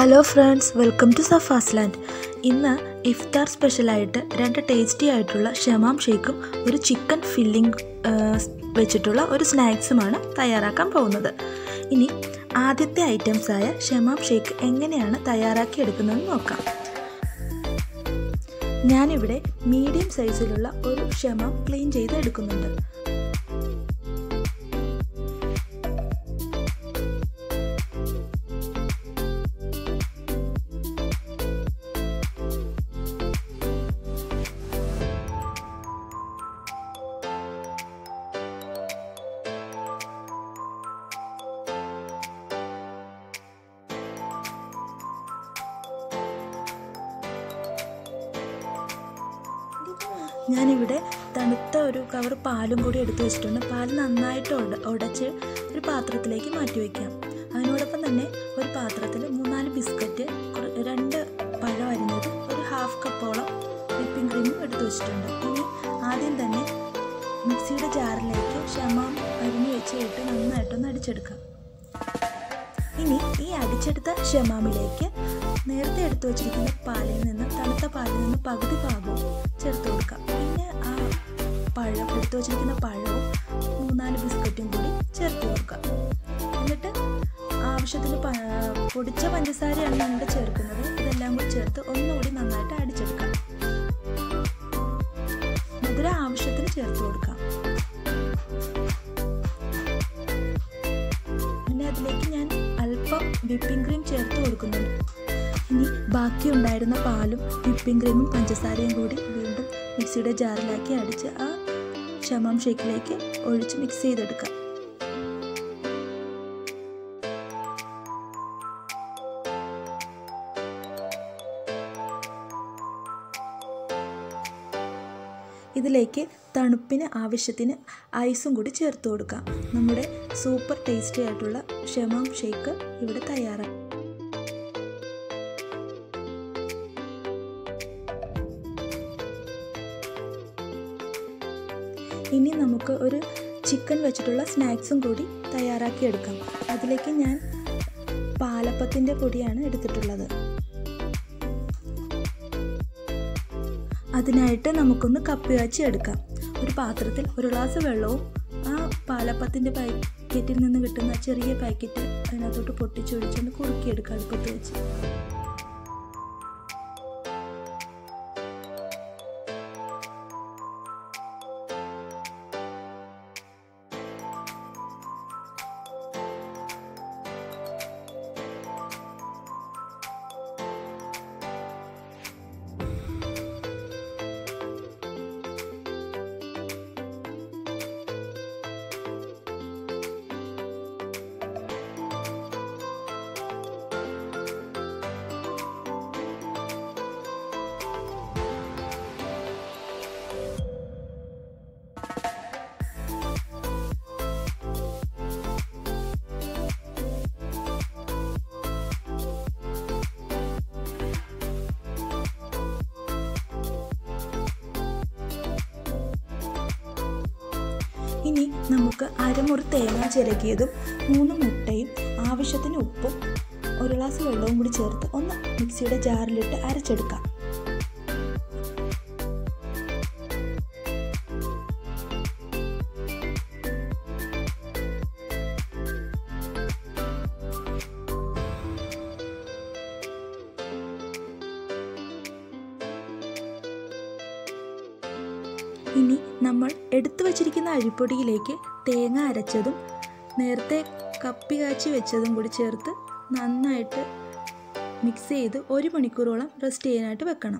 hello friends welcome to Safa's land ഇന്ന് ഇഫ്താർ സ്പെഷ്യലായിട്ട് രണ്ട് ടേസ്റ്റി ആയിട്ടുള്ള ഷമാം ഷേക്കും ഒരു ചിക്കൻ ഫില്ലിംഗ് വെച്ചിട്ടുള്ള ഒരു സ്നാക്സുമാണ് തയ്യാറാക്കാൻ പോകുന്നത് ഇനി ആദ്യത്തെ ഐറ്റംസായ ഷമാം ഷേക്ക് എങ്ങനെയാണ് തയ്യാറാക്കി എടുക്കുന്നതെന്ന് നോക്കാം ഞാനിവിടെ മീഡിയം സൈസിലുള്ള ഒരു ഷമാം ക്ലീൻ ചെയ്ത് എടുക്കുന്നുണ്ട് ഞാനിവിടെ തണുത്ത ഒരു കവർ പാലും കൂടി എടുത്തു വെച്ചിട്ടുണ്ട് പാൽ നന്നായിട്ട് ഉട ഉടച്ച് ഒരു പാത്രത്തിലേക്ക് മാറ്റി വയ്ക്കാം അതിനോടൊപ്പം തന്നെ ഒരു പാത്രത്തിൽ മൂന്നാല് ബിസ്ക്കറ്റ് രണ്ട് പഴം അരിഞ്ഞത് ഒരു ഹാഫ് കപ്പോളം വിപ്പിംഗ് ക്രീമും എടുത്തു വെച്ചിട്ടുണ്ട് ഇനി ആദ്യം തന്നെ മിക്സിയുടെ ജാറിലേക്ക് ഷമാം അരിഞ്ഞു വെച്ച് ഇട്ട് നന്നായിട്ടൊന്ന് അടിച്ചെടുക്കാം ഇനി ഈ അടിച്ചെടുത്ത ഷമാമിലേക്ക് നേരത്തെ എടുത്തു വച്ചിരിക്കുന്ന പാലിൽ നിന്ന് തണുത്ത പാലിൽ നിന്ന് പകുതി ഭാഗവും ചേർത്ത് കൊടുക്കാം പിന്നെ ആ പഴം എടുത്തു വച്ചിരിക്കുന്ന പഴവും മൂന്നാല് ബിസ്ക്കറ്റും കൂടി ചേർത്ത് കൊടുക്കാം എന്നിട്ട് ആവശ്യത്തിന് പൊടിച്ച പഞ്ചസാരയാണ് ഞങ്ങൾ ചേർക്കുന്നത് ഇതെല്ലാം കൂടി ചേർത്ത് ഒന്നുകൂടി നന്നായിട്ട് അടിച്ചെടുക്കാം മധുര ആവശ്യത്തിന് ചേർത്ത് കൊടുക്കാം പിന്നെ അതിലേക്ക് ഞാൻ അല്പം വിപ്പിംഗ് ക്രീം ചേർത്ത് കൊടുക്കുന്നുണ്ട് ഇനി ബാക്കി ഉണ്ടായിരുന്ന പാലും വിപ്പിംഗ് ക്രീമും പഞ്ചസാരയും കൂടി വീണ്ടും മിക്സിയുടെ ജാറിലാക്കി അടിച്ച് ആ ഷമാം ഷേക്കിലേക്ക് ഒഴിച്ച് മിക്സ് ചെയ്തെടുക്കാം ഇതിലേക്ക് തണുപ്പിന് ആവശ്യത്തിന് ഐസും കൂടി ചേർത്ത് കൊടുക്കാം നമ്മുടെ സൂപ്പർ ടേസ്റ്റി ആയിട്ടുള്ള ഷമാം ഷേക്ക് ഇവിടെ തയ്യാറാണ് ഇനി നമുക്ക് ഒരു ചിക്കൻ വെച്ചിട്ടുള്ള സ്നാക്സും കൂടി തയ്യാറാക്കി എടുക്കാം അതിലേക്ക് ഞാൻ പാലപ്പത്തിൻ്റെ പൊടിയാണ് എടുത്തിട്ടുള്ളത് അതിനായിട്ട് നമുക്കൊന്ന് കപ്പി കാച്ചി എടുക്കാം ഒരു പാത്രത്തിൽ ഒരു ഗ്ലാസ് വെള്ളവും ആ പാലപ്പത്തിൻ്റെ പാക്കറ്റിൽ നിന്ന് കിട്ടുന്ന ചെറിയ പാക്കറ്റ് അതിനകത്തോട്ട് പൊട്ടിച്ചൊഴിച്ചൊന്ന് കുറുക്കിയെടുക്കാം അടുപ്പത്ത് വെച്ച് ഇനി നമുക്ക് അരമുറി തേങ്ങ ചിരകിയതും മൂന്ന് മുട്ടയും ആവശ്യത്തിന് ഉപ്പും ഒരു ഗ്ലാസ് വെള്ളവും കൂടി ചേർത്ത് ഒന്ന് മിക്സിയുടെ ജാറിലിട്ട് അരച്ചെടുക്കാം ഇനി നമ്മൾ എടുത്തു വച്ചിരിക്കുന്ന അരിപ്പൊടിയിലേക്ക് തേങ്ങ അരച്ചതും നേരത്തെ കപ്പി കാച്ചി വെച്ചതും കൂടി ചേർത്ത് നന്നായിട്ട് മിക്സ് ചെയ്ത് ഒരു മണിക്കൂറോളം റെസ്റ്റ് ചെയ്യാനായിട്ട് വെക്കണം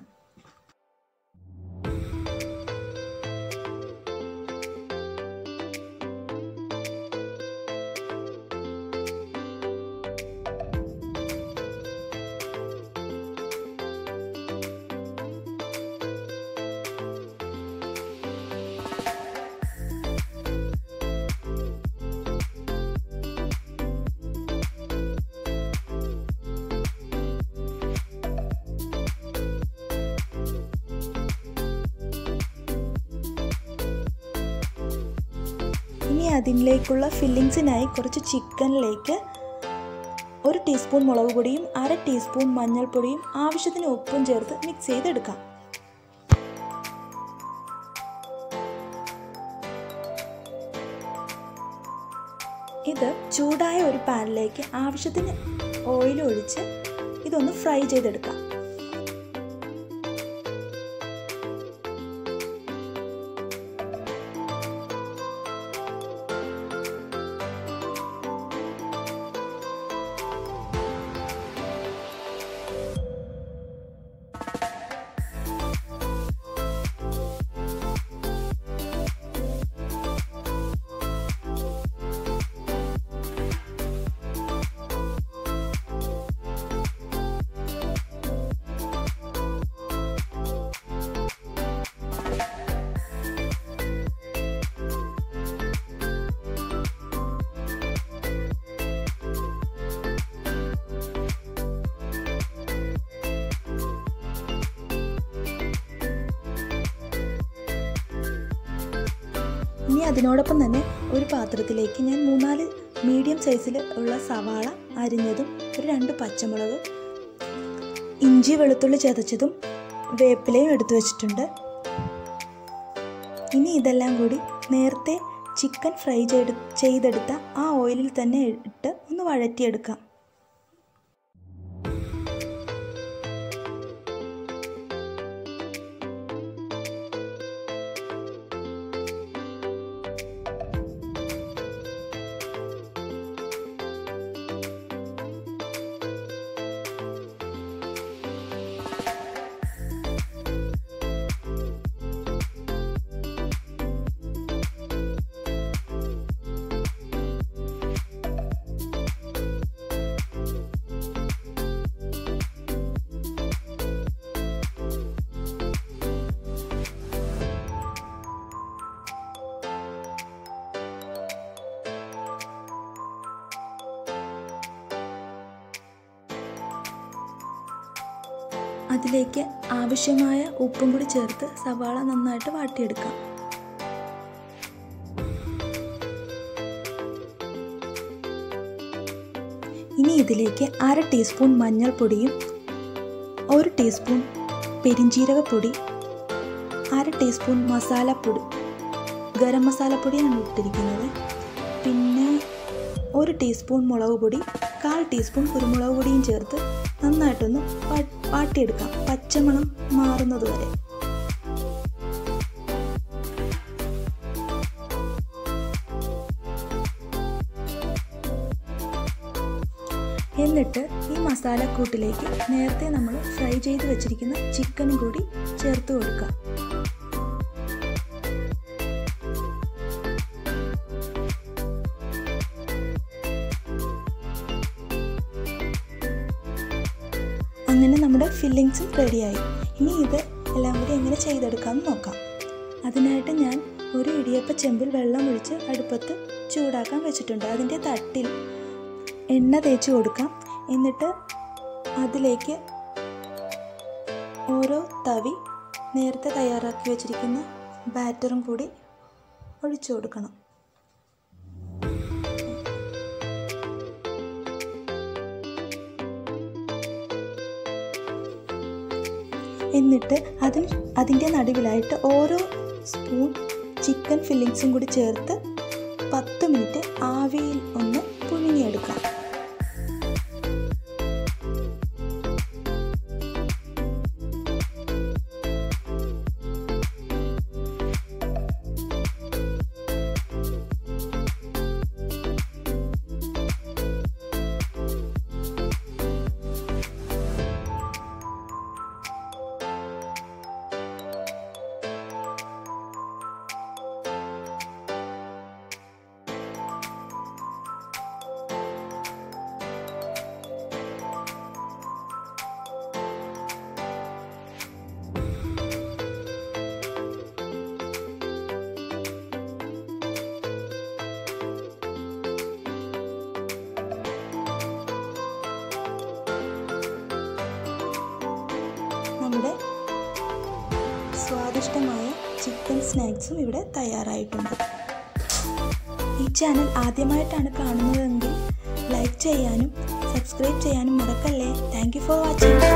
ഇനി അതിലേക്കുള്ള ഫില്ലിങ്സിനായി കുറച്ച് ചിക്കനിലേക്ക് ഒരു ടീസ്പൂൺ മുളക് പൊടിയും അര ടീസ്പൂൺ മഞ്ഞൾപ്പൊടിയും ആവശ്യത്തിന് ഉപ്പും ചേർത്ത് മിക്സ് ചെയ്തെടുക്കാം ഇത് ചൂടായ ഒരു പാനിലേക്ക് ആവശ്യത്തിന് ഓയിൽ ഒഴിച്ച് ഇതൊന്ന് ഫ്രൈ ചെയ്തെടുക്കാം ഇനി അതിനോടൊപ്പം തന്നെ ഒരു പാത്രത്തിലേക്ക് ഞാൻ മൂന്നാല് മീഡിയം സൈസിൽ ഉള്ള സവാള അരിഞ്ഞതും ഒരു രണ്ട് പച്ചമുളക് ഇഞ്ചി വെളുത്തുള്ളി ചതച്ചതും വേപ്പിലയും എടുത്തു വെച്ചിട്ടുണ്ട് ഇനി ഇതെല്ലാം കൂടി നേരത്തെ ചിക്കൻ ഫ്രൈ ചെയ്ത് ചെയ്തെടുത്ത ആ ഓയിലിൽ തന്നെ ഇട്ട് ഒന്ന് വഴറ്റിയെടുക്കാം അതിലേക്ക് ആവശ്യമായ ഉപ്പും കൂടി ചേർത്ത് സവാള നന്നായിട്ട് വാട്ടിയെടുക്കാം ഇനി ഇതിലേക്ക് അര ടീസ്പൂൺ മഞ്ഞൾപ്പൊടിയും ഒരു ടീസ്പൂൺ പെരിഞ്ജീരകപ്പൊടി അര ടീസ്പൂൺ മസാലപ്പൊടി ഗരം മസാലപ്പൊടിയാണ് ഇട്ടിരിക്കുന്നത് പിന്നെ ഒരു ടീസ്പൂൺ മുളക് പൊടി കാൽ ടീസ്പൂൺ കുരുമുളക് പൊടിയും ചേർത്ത് നന്നായിട്ടൊന്ന് വാട്ടിയെടുക്കാം പച്ചമണം മാറുന്നത് വരെ എന്നിട്ട് ഈ മസാലക്കൂട്ടിലേക്ക് നേരത്തെ നമ്മൾ ഫ്രൈ ചെയ്ത് വെച്ചിരിക്കുന്ന ചിക്കനും കൂടി ചേർത്ത് കൊടുക്കാം അങ്ങനെ നമ്മുടെ ഫില്ലിങ്സും റെഡിയായി ഇനി ഇത് എല്ലാം കൂടി എങ്ങനെ ചെയ്തെടുക്കാമെന്ന് നോക്കാം അതിനായിട്ട് ഞാൻ ഒരു ഇടിയപ്പ ചെമ്പിൽ വെള്ളം ഒഴിച്ച് അടുപ്പത്ത് ചൂടാക്കാൻ വെച്ചിട്ടുണ്ട് അതിൻ്റെ തട്ടിൽ എണ്ണ തേച്ച് കൊടുക്കാം എന്നിട്ട് അതിലേക്ക് ഓരോ തവി നേരത്തെ തയ്യാറാക്കി വെച്ചിരിക്കുന്ന ബാറ്ററും കൂടി ഒഴിച്ചു കൊടുക്കണം എന്നിട്ട് അതിന് അതിൻ്റെ നടുവിലായിട്ട് ഓരോ സ്പൂൺ ചിക്കൻ ഫില്ലിങ്സും കൂടി ചേർത്ത് പത്ത് മിനിറ്റ് ആവിയിൽ ഒന്ന് പുഴുങ്ങിയെടുക്കാം നമ്മുടെ സ്വാദിഷ്ടമായ ചിക്കൻ സ്നാക്സും ഇവിടെ തയ്യാറായിട്ടുണ്ട് ഈ ചാനൽ ആദ്യമായിട്ടാണ് കാണുന്നതെങ്കിൽ ലൈക്ക് ചെയ്യാനും സബ്സ്ക്രൈബ് ചെയ്യാനും മറക്കല്ലേ താങ്ക് യു ഫോർ വാച്ചിങ്